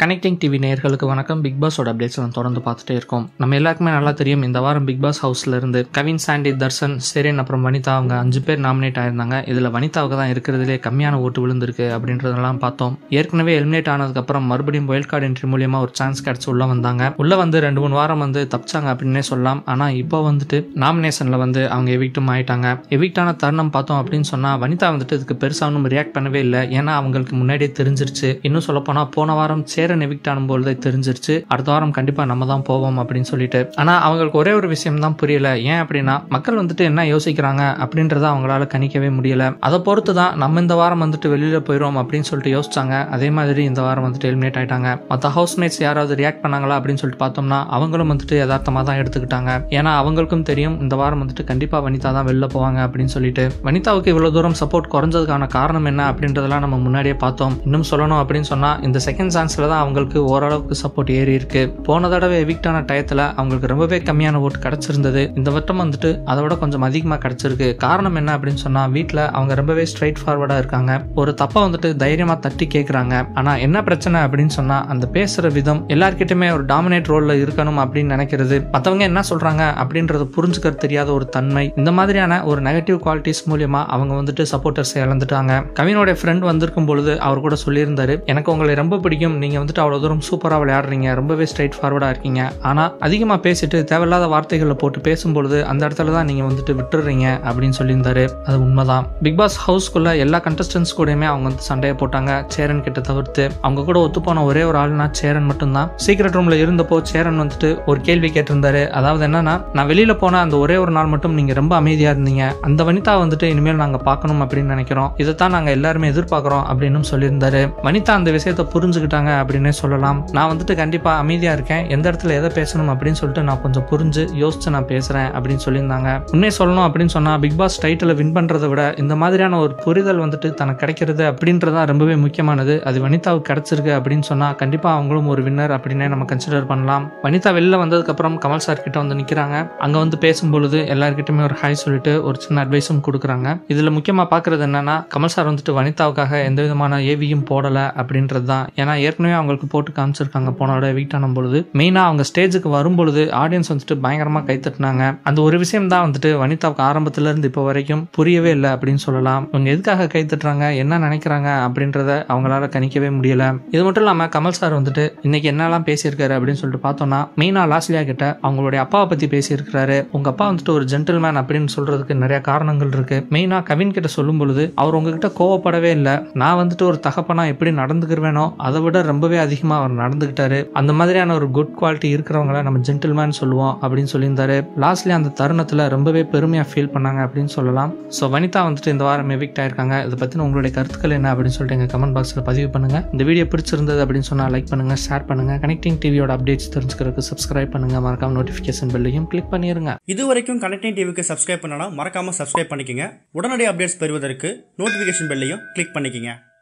connecting TV நேயர்களுக்கு வணக்கம் big பாஸோட updates நம்ம தொடர்ந்து பார்த்துட்டே இருக்கோம் நம்ம எல்லாருக்குமே நல்லா தெரியும் இந்த வாரம் பிக் பாஸ் ஹவுஸ்ல இருந்து கவின் சாண்டி தர்ஷன் செரின் அப்புறம் வனிதா அவங்க அஞ்சு பேர் நாமினேட் ஆயிருந்தாங்க இதுல வனிதாவுக்கு தான் இருக்கிறதுலே கம்மியான ஓட்டு விழுந்திருக்கு அப்படின்றதெல்லாம் பார்த்தோம் ஏற்கனவே எலிமினேட் ஆனதுக்கு அப்புறம் மறுபடியும் ஒயல் கார்டு என்ட்ரி மூலியமா ஒரு சான்ஸ் கிடைச்சு உள்ள வந்தாங்க உள்ள வந்து ரெண்டு மூணு வாரம் வந்து தப்பிச்சாங்க அப்படின்னே சொல்லலாம் ஆனா இப்போ வந்துட்டு நாமினேஷன்ல வந்து அவங்க எவிக்டும் ஆயிட்டாங்க எவிக்ட் ஆன தருணம் பார்த்தோம் அப்படின்னு சொன்னா வனிதா வந்துட்டு இதுக்கு பெருசா ஒன்றும் ரியாக்ட் பண்ணவே இல்லை ஏன்னா அவங்களுக்கு முன்னாடியே தெரிஞ்சிருச்சு இன்னும் சொல்ல போனா போன வாரம் சேரன் எவிக்ட் ஆனும்போது தெரிஞ்சிருச்சு அடுத்த வாரம் கண்டிப்பா நம்ம தான் போவோம் அப்படின்னு சொல்லிட்டு ஆனா அவங்களுக்கு ஒரே ஒரு விஷயம் தான் புரியல ஏன் அப்படின்னா மக்கள் வந்துட்டு என்ன யோசிக்கிறாங்க அப்படின்றத அவங்களால கணிக்கவே முடியல அதை பொறுத்து தான் நம்ம இந்த வாரம் வந்துட்டு வெளியில போயிடும் அப்படின்னு சொல்லிட்டு யோசிச்சாங்க அதே மாதிரி இந்த வாரம் வந்துட்டு எலிமினேட் ஆயிட்டாங்க மற்ற ஹவுஸ்மேட்ஸ் யாராவது ரியாக்ட் பண்ணாங்களா அப்படின்னு சொல்லிட்டு பார்த்தோம்னா அவங்களும் வந்துட்டு யதார்த்தமா தான் எடுத்துக்கிட்டாங்க ஏன்னா அவங்களுக்கும் தெரியும் இந்த வாரம் வந்துட்டு கண்டிப்பா வனிதா தான் வெளில போவாங்க அப்படின்னு சொல்லிட்டு வனிதாவுக்கு இவ்வளவு தூரம் சப்போர்ட் குறைஞ்சதுக்கான காரணம் என்ன அப்படின்றதெல்லாம் நம்ம முன்னாடியே பார்த்தோம் இன்னும் சொல்லணும் அப்படின்னு சொன்னா இந்த செகண்ட் சான்ஸ்ல தான் அவங்களுக்கு ஓரளவுக்கு சப்போர்ட் ஏறி இருக்கு போன தடவை எவிக்ட் ஆன டயத்துல அவங்களுக்கு ரொம்பவே கம்மியான ஓட்டு கிடைச்சிருந்தது இந்த வட்டம் வந்துட்டு அதை விட கொஞ்சம் அதிகமாக கிடைச்சிருக்கு காரணம் என்ன அப்படின்னு சொன்னா வீட்டில் அவங்க ரொம்பவே ஸ்ட்ரைட் ஃபார்வர்டா இருக்காங்க ஒரு தப்பை வந்துட்டு தைரியமா தட்டி கேட்குறாங்க ஆனா என்ன பிரச்சனை அப்படின்னு சொன்னா அந்த பேசுற விதம் எல்லார்கிட்டயுமே ஒரு டாமினேட் ரோல்ல இருக்கணும் அப்படின்னு நினைக்கிறது மற்றவங்க என்ன சொல்றாங்க அப்படின்றத புரிஞ்சுக்க தெரியாத ஒரு தன்மை இந்த மாதிரியான ஒரு நெகட்டிவ் குவாலிட்டிஸ் மூலியமா அவங்க வந்துட்டு சப்போர்ட்டர்ஸ் இழந்துட்டாங்க கவினோட ஃப்ரெண்ட் வந்திருக்கும் பொழுது அவர் கூட சொல்லியிருந்தாரு எனக்கு உங்களை ரொம்ப பிடிக்கும் நீங்க வந்துட்டு அவ்வளவு தூரம் சூப்பரா விளையாடுறீங்க ரொம்பவே ஸ்ட்ரைட் ஃபார்வர்டா இருக்கீங்க ஆனா அதிகமா பேசிட்டு தேவையில்லாத வார்த்தைகளை போட்டு பேசும்பொழுது அந்த இடத்துல தான் நீங்க வந்துட்டு விட்டுறீங்க அப்படின்னு சொல்லியிருந்தாரு அது உண்மைதான் பிக் பாஸ் ஹவுஸ்க்குள்ள எல்லா கண்டஸ்டன்ஸ் கூடயுமே அவங்க வந்து சண்டையை போட்டாங்க சேரன் கிட்ட தவிர்த்து அவங்க கூட ஒத்து போன ஒரே ஒரு ஆள்னா சேரன் மட்டும்தான் சீக்ரெட் ரூம்ல இருந்தப்போ சேரன் வந்துட்டு ஒரு கேள்வி கேட்டிருந்தாரு அதாவது என்னன்னா நான் வெளியில போன அந்த ஒரே ஒரு நாள் மட்டும் நீங்க ரொம்ப அமைதியா இருந்தீங்க அந்த வனிதா வந்துட்டு இனிமேல் நாங்க பார்க்கணும் அப்படின்னு நினைக்கிறோம் இதைத்தான் நாங்க எல்லாருமே எதிர்பார்க்கிறோம் அப்படின்னு சொல்லியிருந்தாரு வனிதா அந்த விஷயத்த புரிஞ்சுக்கிட்டாங்க அப்படின்னே சொல்லலாம் நான் வந்துட்டு கண்டிப்பா அமைதியா இருக்கேன் எந்த இடத்துல எதை பேசணும் அப்படின்னு சொல்லிட்டு நான் கொஞ்சம் புரிஞ்சு யோசிச்சு நான் பேசுறேன் அப்படின்னு சொல்லியிருந்தாங்க உண்மையை சொல்லணும் அப்படின்னு சொன்னா பிக் பாஸ் டைட்டில் வின் பண்றதை விட இந்த மாதிரியான ஒரு புரிதல் வந்துட்டு தனக்கு கிடைக்கிறது அப்படின்றதா ரொம்பவே முக்கியமானது அது வனிதாவுக்கு கிடைச்சிருக்கு அப்படின்னு சொன்னா கண்டிப்பா அவங்களும் ஒரு வின்னர் அப்படின்னே நம்ம கன்சிடர் பண்ணலாம் வனிதா வெளில வந்ததுக்கு அப்புறம் கமல் சார் கிட்ட வந்து நிக்கிறாங்க அங்க வந்து பேசும்பொழுது எல்லார்கிட்டயுமே ஒரு ஹாய் சொல்லிட்டு ஒரு சின்ன அட்வைஸும் கொடுக்குறாங்க இதுல முக்கியமா பாக்குறது என்னன்னா கமல் சார் வந்துட்டு வனிதாவுக்காக எந்த விதமான ஏவியும் போடல அப்படின்றது தான் ஏன்னா ஏற்கனவே அவங்களுக்கு போட்டு காமிச்சிருக்காங்க போனோட வீட் ஆனும் பொழுது மெயினா அவங்க ஸ்டேஜுக்கு வரும்பொழுது ஆடியன்ஸ் வந்துட்டு பயங்கரமா கைத்தட்டினாங்க அந்த ஒரு விஷயம் தான் வந்துட்டு வனிதாவுக்கு ஆரம்பத்துல இருந்து இப்போ வரைக்கும் புரியவே இல்லை அப்படின்னு சொல்லலாம் இவங்க எதுக்காக கைத்தட்டுறாங்க என்ன நினைக்கிறாங்க அப்படின்றத அவங்களால கணிக்கவே முடியல இது மட்டும் இல்லாம கமல் சார் வந்துட்டு இன்னைக்கு என்னெல்லாம் பேசியிருக்காரு அப்படின்னு சொல்லிட்டு பார்த்தோம்னா மெயினா லாஸ்லியா கிட்ட அவங்களுடைய அப்பாவை பத்தி பேசியிருக்கிறாரு உங்க அப்பா வந்துட்டு ஒரு ஜென்டில்மேன் அப்படின்னு சொல்றதுக்கு நிறைய காரணங்கள் இருக்கு மெயினா கவின் கிட்ட சொல்லும் பொழுது அவர் உங்ககிட்ட கோவப்படவே இல்லை நான் வந்துட்டு ஒரு தகப்பனா எப்படி நடந்துக்கிருவேனோ அதை விட ரொம்பவே அதிகமாக அவர் நடந்துக்கிட்டாரு அந்த மாதிரியான ஒரு குட் குவாலிட்டி இருக்கிறவங்கள நம்ம ஜென்டில்மேன் சொல்லுவோம் அப்படின்னு சொல்லியிருந்தாரு லாஸ்ட்லி அந்த தருணத்தில் ரொம்பவே பெருமையாக ஃபீல் பண்ணாங்க அப்படின்னு சொல்லலாம் ஸோ வனிதா வந்துட்டு இந்த வாரம் எவிக்ட் ஆயிருக்காங்க இதை பற்றின உங்களுடைய கருத்துக்கள் என்ன அப்படின்னு சொல்லிட்டு எங்கள் கமெண்ட் பாக்ஸில் பதிவு பண்ணுங்க இந்த வீடியோ பிடிச்சிருந்தது அப்படின்னு சொன்னால் லைக் பண்ணுங்க ஷேர் பண்ணுங்க கனெக்டிங் டிவியோட அப்டேட்ஸ் தெரிஞ்சுக்கிறதுக்கு சப்ஸ்கிரைப் பண்ணுங்க மறக்காம நோட்டிஃபிகேஷன் பெல்லையும் கிளிக் பண்ணிருங்க இது வரைக்கும் கனெக்டிங் டிவிக்கு சப்ஸ்கிரைப் பண்ணனா மறக்காம சப்ஸ்கிரைப் பண்ணிக்கங்க உடனடி அப்டேட்ஸ் பெறுவதற்கு நோட்டிஃபிகேஷன் பெல்லையும் கிளிக் பண்ணிக்கங்க